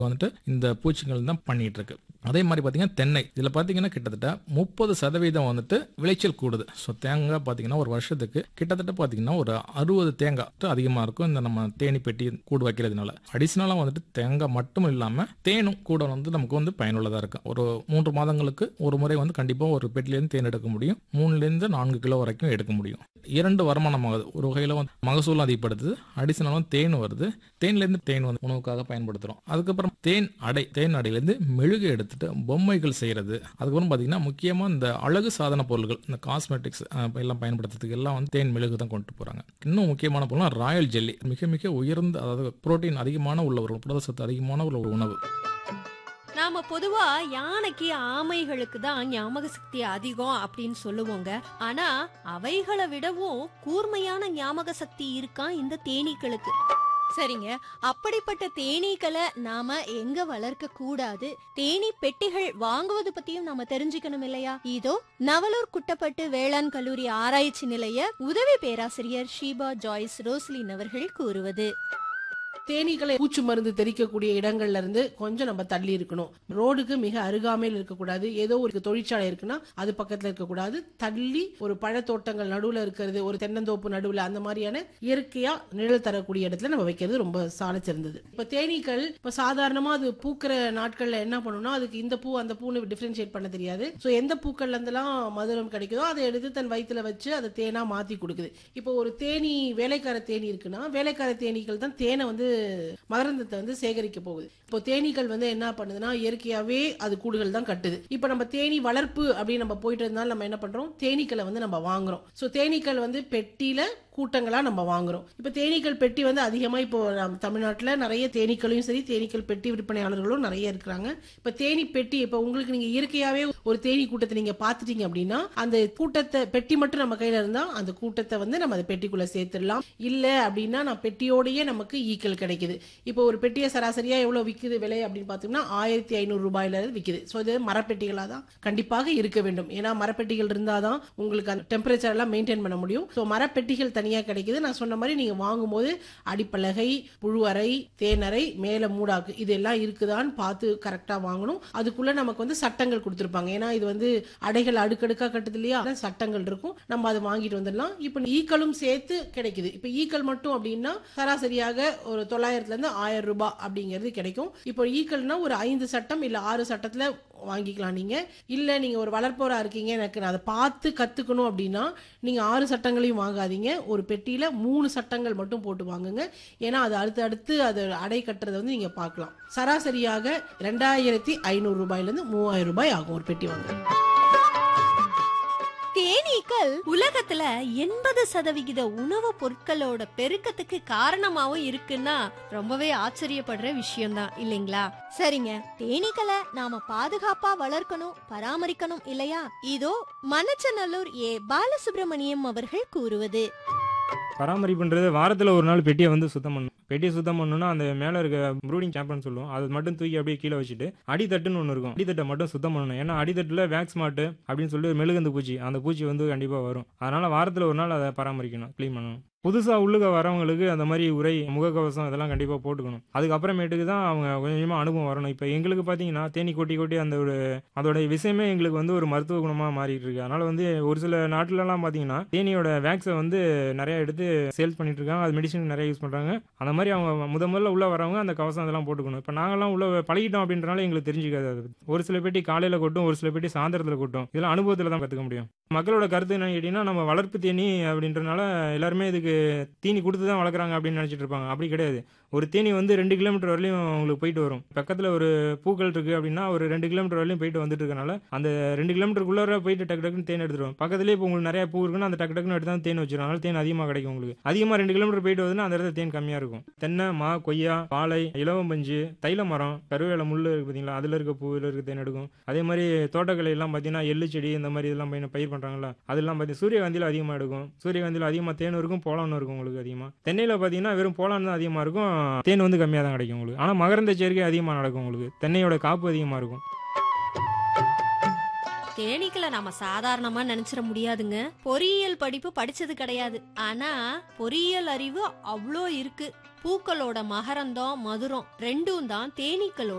வந்துட்டு இந்த பூச்சிகள் தான் பண்ணிட்டு இருக்கு அதே மாதிரி பார்த்தீங்கன்னா தென்னை இதில் பார்த்தீங்கன்னா கிட்டத்தட்ட முப்பது சதவீதம் வந்துட்டு விளைச்சல் கூடுது ஸோ தேங்காய் பார்த்தீங்கன்னா ஒரு வருஷத்துக்கு கிட்டத்தட்ட பார்த்தீங்கன்னா ஒரு அறுபது தேங்காய் அதிகமாக இருக்கும் இந்த நம்ம தேனி பெட்டி கூடு வைக்கிறதுனால அடிஷ்னலாக வந்துட்டு தேங்காய் மட்டும் இல்லாமல் தேனும் கூட வந்து நமக்கு வந்து பயனுள்ளதாக இருக்கும் ஒரு மூன்று மாதங்களுக்கு ஒரு முறை வந்து கண்டிப்பாக ஒரு பெட்டிலேருந்து தேன் எடுக்க முடியும் மூணுலேருந்து நான்கு கிலோ வரைக்கும் எடுக்க முடியும் இரண்டு வருமானம் ஆகுது ஒரு வகையில் வந்து மகசூலும் அதிகப்படுத்துது அடிஷனலாக தேன் வருது தேன்லேருந்து தேன் வந்து உணவுக்காக பயன்படுத்துகிறோம் அதுக்கப்புறம் தேன் அடை தேன் அடையிலேருந்து மெழுகு எடுத்துட்டு பொம்மைகள் செய்கிறது அதுக்கப்புறம் பார்த்தீங்கன்னா முக்கியமாக இந்த அழகு சாதன பொருட்கள் இந்த காஸ்மெட்டிக்ஸ் எல்லாம் பயன்படுத்துறதுக்கு எல்லாம் வந்து தேன் மெழுகு தான் கொண்டு போகிறாங்க இன்னும் முக்கியமான பொருள் ராயல் ஜெல்லி மிக மிக உயர்ந்த அதாவது புரோட்டீன் அதிகமான உள்ள ஒரு புரத சத்து அதிகமான உள்ள ஒரு உணவு நாம பொதுவா யானைக்கு ஆமைகளுக்கு தான் ஞாபக சக்தி அதிகம் அப்படின்னு சொல்லுவோங்க ஆனா அவைகளை விடவும் கூர்மையான ஞாபக சக்தி இருக்கா இந்த தேனீக்களுக்கு சரிங்க அப்படிப்பட்ட தேனீக்களை நாம எங்க வளர்க்க கூடாது தேனீ பெட்டிகள் வாங்குவது பத்தியும் நாம தெரிஞ்சுக்கணும் இல்லையா இதோ நவலூர் குட்டப்பட்டு வேளாண் கல்லூரி ஆராய்ச்சி நிலைய உதவி பேராசிரியர் ஷீபா ஜாய்ஸ் ரோஸ்லின் அவர்கள் கூறுவது தேனீக்களை பூச்சி மருந்து தெளிக்கக்கூடிய இடங்கள்ல இருந்து கொஞ்சம் நம்ம தள்ளி இருக்கணும் ரோடுக்கு மிக அருகாமையில் இருக்கக்கூடாது ஏதோ ஒரு தொழிற்சாலை இருக்குன்னா அது பக்கத்துல இருக்கக்கூடாது தள்ளி ஒரு பழத்தோட்டங்கள் நடுவுல இருக்கிறது ஒரு தென்னந்தோப்பு நடுவுல அந்த மாதிரியான இயற்கையா நிழல் தரக்கூடிய இடத்துல நம்ம வைக்கிறது ரொம்ப சால சிறந்தது இப்ப தேனீக்கள் இப்ப சாதாரணமா அது பூக்கிற நாட்கள்ல என்ன பண்ணணும்னா அதுக்கு இந்த பூ அந்த பூன்னு டிஃபரன்ஷியேட் பண்ண தெரியாது சோ எந்த பூக்கள்ல இருந்தெல்லாம் மதுரம் கிடைக்குதோ அதை எடுத்து தன் வயித்துல வச்சு அதை தேனா மாத்தி கொடுக்குது இப்போ ஒரு தேனி வேலைக்கார தேனி இருக்குன்னா வேலைக்கார தேனீக்கள் தான் தேனை வந்து மகரந்தத்தை வந்து சேகரிக்க போகுது இப்போ தேனீக்கள் வந்து என்ன பண்ணுதுன்னா இயற்கையாவே அது கூடுகள் தான் கட்டுது இப்போ நம்ம தேனி வளர்ப்பு அப்படின்னு நம்ம போயிட்டு இருந்தாலும் நம்ம என்ன பண்றோம் தேனீக்களை வந்து நம்ம வாங்குறோம் ஸோ தேனீக்கள் வந்து பெட்டியில கூட்டங்களா நம்ம வாங்குறோம் இப்போ தேனீக்கள் பெட்டி வந்து அதிகமா இப்போ நம்ம தமிழ்நாட்டுல நிறைய தேனீக்களையும் சரி தேனீக்கள் பெட்டி விற்பனையாளர்களும் நிறைய இருக்கிறாங்க இப்போ தேனி பெட்டி இப்போ உங்களுக்கு நீங்க இயற்கையாவே ஒரு தேனி கூட்டத்தை நீங்க பாத்துட்டீங்க அப்படின்னா அந்த கூட்டத்தை பெட்டி மட்டும் நம்ம கையில இருந்தா அந்த கூட்டத்தை வந்து நம்ம அந்த பெட்டிக்குள்ள சேர்த்துடலாம் இல்ல அப்படின்னா நான் பெட்டியோடயே நமக்கு ஈக்கள் கிடைக்குது இப்போ ஒரு பெட்டியை சராசரியா எவ்வளவு விக்குது விலை அப்படின்னு பார்த்தோம்னா ஆயிரத்தி ஐநூறு ரூபாயில இருந்து விக்குது ஸோ இது மரப்பெட்டிகளா தான் கண்டிப்பாக இருக்க வேண்டும் ஏன்னா மரப்பெட்டிகள் இருந்தாதான் உங்களுக்கு அந்த டெம்பரேச்சர் எல்லாம் மெயின்டைன் பண்ண முடியும் ஸோ மரப்பெட்டிகள் தனியா கிடைக்குது நான் சொன்ன மாதிரி நீங்க வாங்கும்போது அடிப்பலகை புழுவறை தேனறை மேல மூடாக்கு இதெல்லாம் இருக்குதான்னு பார்த்து கரெக்டா வாங்கணும் அதுக்குள்ள நமக்கு வந்து சட்டங்கள் கொடுத்துருப்பாங்க ஏன்னா இது வந்து அடைகள் அடுக்கடுக்கா கட்டுது இல்லையா அதான் சட்டங்கள் இருக்கும் நம்ம அதை வாங்கிட்டு வந்துடலாம் இப்போ ஈக்களும் சேர்த்து கிடைக்குது இப்போ ஈக்கள் மட்டும் அப்படின்னா சராசரியாக ஒரு தொள்ளாயிரத்துல இருந்து ஆயிரம் ரூபாய் அப்படிங்கிறது கிடைக்கும் இப்போ ஈக்கள்னா ஒரு ஐந்து சட்டம் இல்ல ஆறு சட்டத்துல வாங்கிக்கலாம் நீங்க இல்ல நீங்க ஒரு வளர்ப்போரா இருக்கீங்க எனக்கு நான் அதை பார்த்து கத்துக்கணும் அப்படின்னா நீங்க ஆறு சட்டங்களையும் வாங்காதீங்க ஒரு பெட்டியில மூணு சட்டங்கள் மட்டும் போட்டு வாங்குங்க ஏன்னா அது அடுத்து அடுத்து அது அடை கட்டுறதை வந்து நீங்க பார்க்கலாம் சராசரியாக ரெண்டாயிரத்தி ஐநூறு ரூபாயில இருந்து மூவாயிரம் ரூபாய் ஆகும் ஒரு பெட்டி வாங்க தேனீக்கள் உலகத்துல எண்பது சதவிகித உணவுப் பொருட்களோட பெருக்கத்துக்கு காரணமாவும் இருக்குன்னா ரொம்பவே ஆச்சரியப்படுற விஷயம்தான் இல்லைங்களா சரிங்க தேனீக்களை நாம பாதுகாப்பா வளர்க்கணும் பராமரிக்கணும் இல்லையா இதோ மணச்சநல்லூர் ஏ பாலசுப்ரமணியம் அவர்கள் கூறுவது பராமரிப்புன்றது வாரத்தில் ஒரு நாள் பெட்டியை வந்து சுத்தம் பண்ணணும் பெட்டியை சுத்தம் பண்ணணும்னா அந்த மேலே இருக்க ப்ரூடிங் கேம்ப்னு சொல்லுவோம் அது மட்டும் தூக்கி அப்படியே கீழே வச்சுட்டு அடித்தட்டுன்னு ஒன்று இருக்கும் அடித்தட்டை மட்டும் சுத்தம் பண்ணணும் ஏன்னா அடித்தட்டில் வேக்ஸ் மாட்டு அப்படின்னு சொல்லி மெழுகுந்த பூச்சி அந்த பூச்சி வந்து கண்டிப்பாக வரும் அதனால் வாரத்தில் ஒரு நாள் அதை பராமரிக்கணும் க்ளீன் பண்ணணும் புதுசாக உள்ளுக வரவங்களுக்கு அந்த மாதிரி உரை முகக்கவசம் இதெல்லாம் கண்டிப்பாக போட்டுக்கணும் அதுக்கப்புறமேட்டுக்கு தான் அவங்க கொஞ்சம் கொஞ்சமாக அனுபவம் வரணும் இப்போ எங்களுக்கு பார்த்தீங்கன்னா தேனி கொட்டி கொட்டி அந்த ஒரு அதோட விஷயமே எங்களுக்கு வந்து ஒரு மருத்துவ குணமாக மாறிட்டு இருக்கு அதனால வந்து ஒரு சில நாட்டிலலாம் பார்த்தீங்கன்னா தேனியோட வேக்ஸை வந்து நிறைய எடுத்து சேல்ஸ் பண்ணிட்டு இருக்காங்க அது மெடிசன் நிறைய யூஸ் பண்ணுறாங்க அந்த மாதிரி அவங்க முத முதல்ல உள்ள வரவங்க அந்த கவசம் அதெல்லாம் போட்டுக்கணும் இப்போ நாங்களாம் உள்ள பழகிட்டோம் அப்படின்றனால எங்களுக்கு தெரிஞ்சுக்காது அது ஒரு சில பேட்டி காலையில் கொட்டும் ஒரு சில பேட்டி சாயந்தரத்தில் கொட்டும் இதெல்லாம் அனுபவத்தில் தான் கற்றுக்க முடியும் மக்களோட கருத்து என்ன கேட்டிங்கன்னா நம்ம வளர்ப்பு தேனி அப்படின்றனால எல்லாருமே இதுக்கு தீனி கொடுத்து தான் வளர்க்குறாங்க அப்படின்னு நினச்சிட்டு இருப்பாங்க அப்படி கிடையாது ஒரு தேனி வந்து ரெண்டு கிலோமீட்டர் வரலையும் உங்களுக்கு போயிட்டு வரும் பக்கத்தில் ஒரு பூக்கள் இருக்குது அப்படின்னா ஒரு ரெண்டு கிலோமீட்டர் வரலையும் போயிட்டு வந்துட்டு இருக்கனால அந்த ரெண்டு கிலோமீட்டருக்குள்ளார போயிட்டு டக்கு டக்குன்னு தேன் எடுத்துருவோம் பக்கத்துலேயே இப்போ உங்களுக்கு நிறைய பூ இருக்குன்னா அந்த டக்கு டக்குன்னு எடுத்து தான் தேன் வச்சிடும் அதனால தேன் அதிகமாக கிடைக்கும் உங்களுக்கு அதிகமாக ரெண்டு கிலோமீட்டர் போயிட்டு வருதுன்னா அந்த இடத்துல தேன் கம்மியாக இருக்கும் தென்னை மா கொய்யா பாலை இலவம்பஞ்சு தைல மரம் கருவேல முள் இருக்கு பார்த்தீங்களா அதில் இருக்க பூவில் இருக்க தேன் எடுக்கும் அதே மாதிரி தோட்டக்கலை எல்லாம் பார்த்தீங்கன்னா எள்ளு செடி இந்த மாதிரி இதெல்லாம் பயிர் பயிர் பண்ணுறாங்களா அதெல்லாம் பார்த்தீங்கன்னா சூரியகாந்தியில் அதிகமாக எடுக்கும் சூரியகாந்தியில் அதிகமாக தேன் இருக்கும் போலான்னு இருக்கும் உங்களுக்கு அதிகமாக தென்னையில் பார்த்தீங்கன்னா வெறும் போலான் தான் அதிகமாக இருக்கும் தேன் வந்து கம்மியாக தான் கிடைக்கும் உங்களுக்கு ஆனால் மகரந்த சேர்க்கை அதிகமாக நடக்கும் உங்களுக்கு தென்னையோட காப்பு அதிகமாக இருக்கும் தேனீக்களை நாம சாதாரணமா நினைச்சிட முடியாதுங்க பொறியியல் படிப்பு படிச்சது கிடையாது ஆனா பொறியியல் அறிவு அவ்வளோ இருக்கு பூக்களோட மகரந்தம் மதுரம் ரெண்டும் தான் தேனீக்களோட